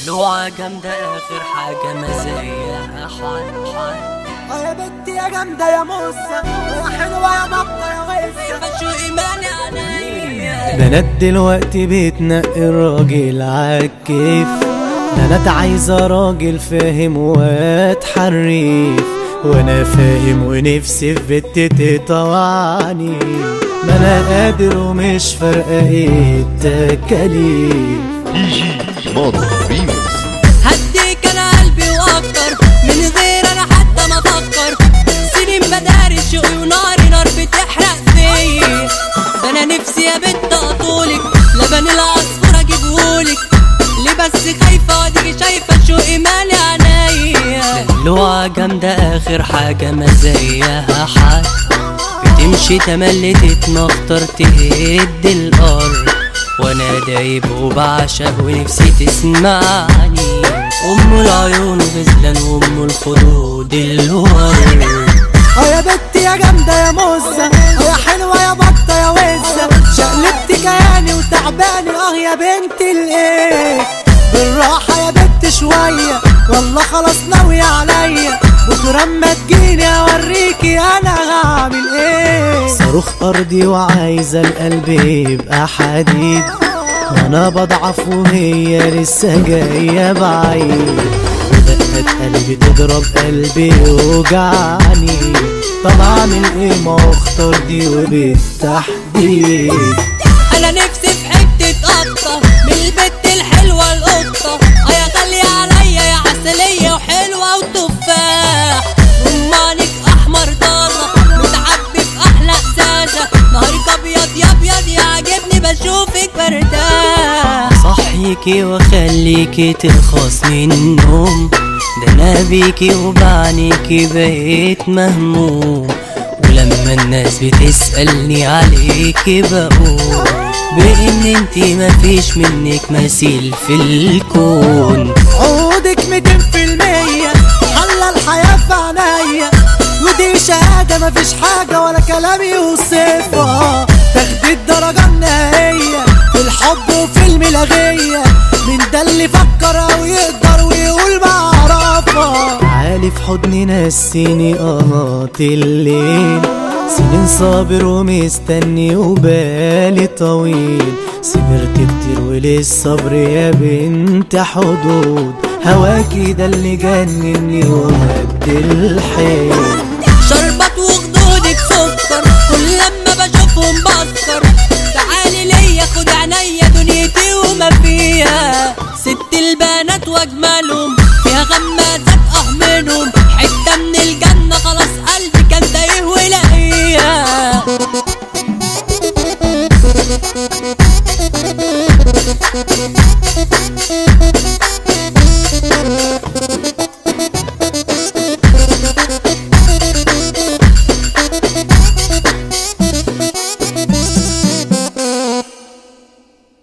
دلوعة جامدة آخر حاجة مزاياها حال حال اه يا بنتي يا جامدة يا موسى يا حلوة يا بطة يا وسة فشو إيماني عليا بنات دلوقتي بتنقي الراجل عالكيف بنات عايزة راجل فاهم واتحريف وانا فاهم ونفسي في بنت تطوعني ما انا قادر ومش فارقة ايه التكاليف دي جي ماضي ريميكس هديك انا قلبي واكتر من غير انا حتى ما افكر سنين بدارس شوقي وناري نار بتحرق فيا ده انا نفسي يا بنت اطولك لبن العصفور اجيبهولك ليه بس خايفه واديكي شايفه شوقي مالي عينيا دلوعة جامدة اخر حاجة مزاياها حال بتمشي تملي تتمخطر تهد الارض وانا دايب وبعشق ونفسي تسمعني ام العيون غزلان وام الخدود الورد اه يا بنتي يا جامدة يا موسى اه يا حلوة يا بطة يا وسة شقلبتي كياني وتعباني اه يا بنتي الايه بالراحة يا بنت شوية والله خلاص ناوية عليا بكرة اما تجيني اوريكي انا هعمل ايه صاروخ ارضي وعايزة القلب يبقى حديد وانا بضعف وهي لسه جاية بعيد ودقات قلبي تضرب قلبي يوجعني طب اعمل ايه ما هو اختار دي وبالتحديد انا نفسي في حتة قطة من البت الحلوة القطة اه يا غالية عليا يا عسلية وحلوة وتفاح رمانك احمر ضالة متعبي في احلى ازازة نهارك ابيض يا ابيض يعجبني بشوفك برتاح صحيكي واخليكي ترخص من النوم ده انا بيكي وبعنيكي بقيت مهموم ولما الناس بتسألني عليكي بقول بإن انتي مفيش منك مثيل في الكون عودك ميتين في المية حلى الحياة في عينيا ودي شهادة مفيش حاجة ولا كلام يوصفها تاخدي الدرجة النهائية في الحب وفي الملاغية من ده اللي فكر أو يقدر ويقول بعرفها عالي في حضني نسيني قناط الليل سنين صابر ومستني وبالي طويل صبرت كتير وللصبر يا بنت حدود هواكي ده اللي جنني ومد الحيل شربت وخدودك سكر كل لما بشوفهم بسكر تعالي ليا خد عينيا دنيتي وما فيها ست البنات واجملهم فيها غمازات اه منهم حته من الجنه خلاص قلبي كان تايه ولاقيها دي